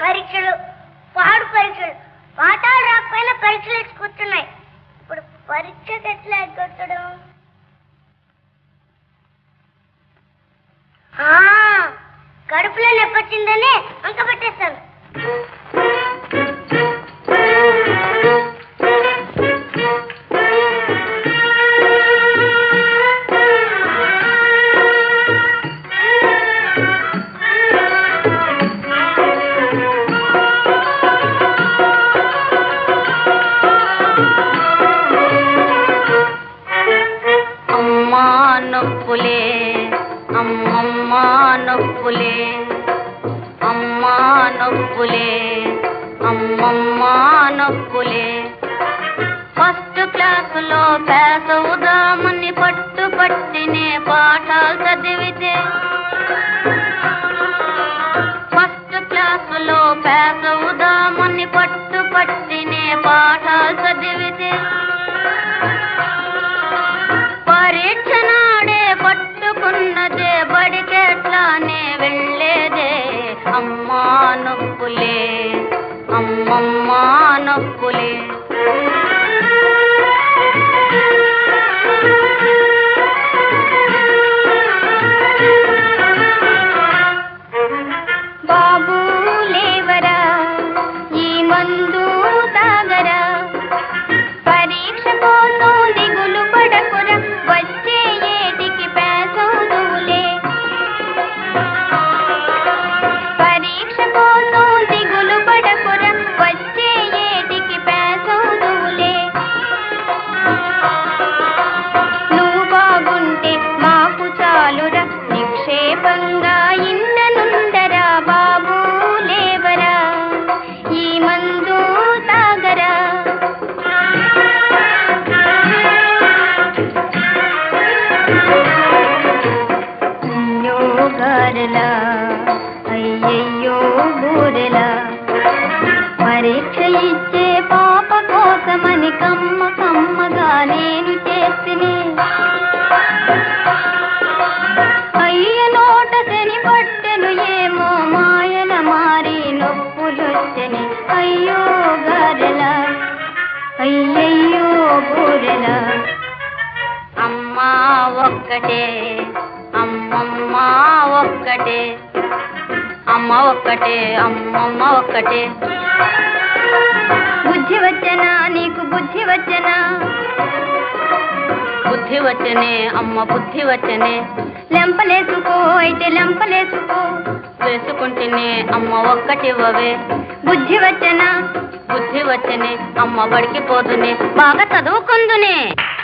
పరీక్షలు పాడు పరీక్షలు పాఠాలు రాకపోయినా పరీక్షలు వేసి కూర్చున్నాయి ఇప్పుడు పరీక్షకి ఎట్లా ఎగ్గొట్టడం ఆ, కడుపులో నొప్పి వచ్చిందని అంక పెట్టేస్తాను అమ్మా నొప్పులే అమ్మమ్మ నొప్పులే అమ్మా నొప్పులే అమ్మమ్మ నొప్పులే ఫస్ట్ క్లాసులో పేస ఉదామని పట్టు పట్టినే పాఠాలు చదివితే ఫస్ట్ క్లాసులో పేస ఉదామని పట్టు పట్టినే పాఠాలు చదివితే పరీక్ష నాడే పట్టుకున్నదే బడికెట్లానే వెళ్ళేదే అమ్మా నొప్పులే అమ్మమ్మ నొప్పులే బాబు లేవరా ఈ మందు తాగరా పరీక్ష కోసం దిగులు పడకురా వచ్చే ఏటికి పేసవుదులే పరీక్ష కోసం దిగులు పడకురా వచ్చే ఏటికి పేసవుదులే నువ్వు బాగుంటే మాకు చాలురా నిక్షేపంగా ఇండనుండరా బాబు లేవరా ఈ మందు తాగరా అయ్యో గారెలా అయ్యయ్యో బూరెలా పరీక్ష ఇచ్చే పాప కోసమని కమ్మ కమ్మగా నేను చేసిని అయ్య నోట శని పట్టెను ఏమో మాయల మారి నొప్పులొచ్చని అయ్యో గారెలా అయ్యయ్యో బూరెలా అమ్మా ఒక్కటే అమ్మమ్మ ఒక్కటే అమ్మ ఒక్కటే అమ్మమ్మ ఒక్కటే బుద్ధి వచ్చనా నీకు బుద్ధి వచ్చనా బుద్ధి వచ్చనే అమ్మ బుద్ధి వచ్చనే లెంపలేసుకో అయితే లెంపలేసుకో వేసుకుంటేనే అమ్మ ఒక్కటివ్వవే బుద్ధి వచ్చనా బుద్ధి వచ్చనే అమ్మ బడికి పోదునే బాగా చదువుకుందునే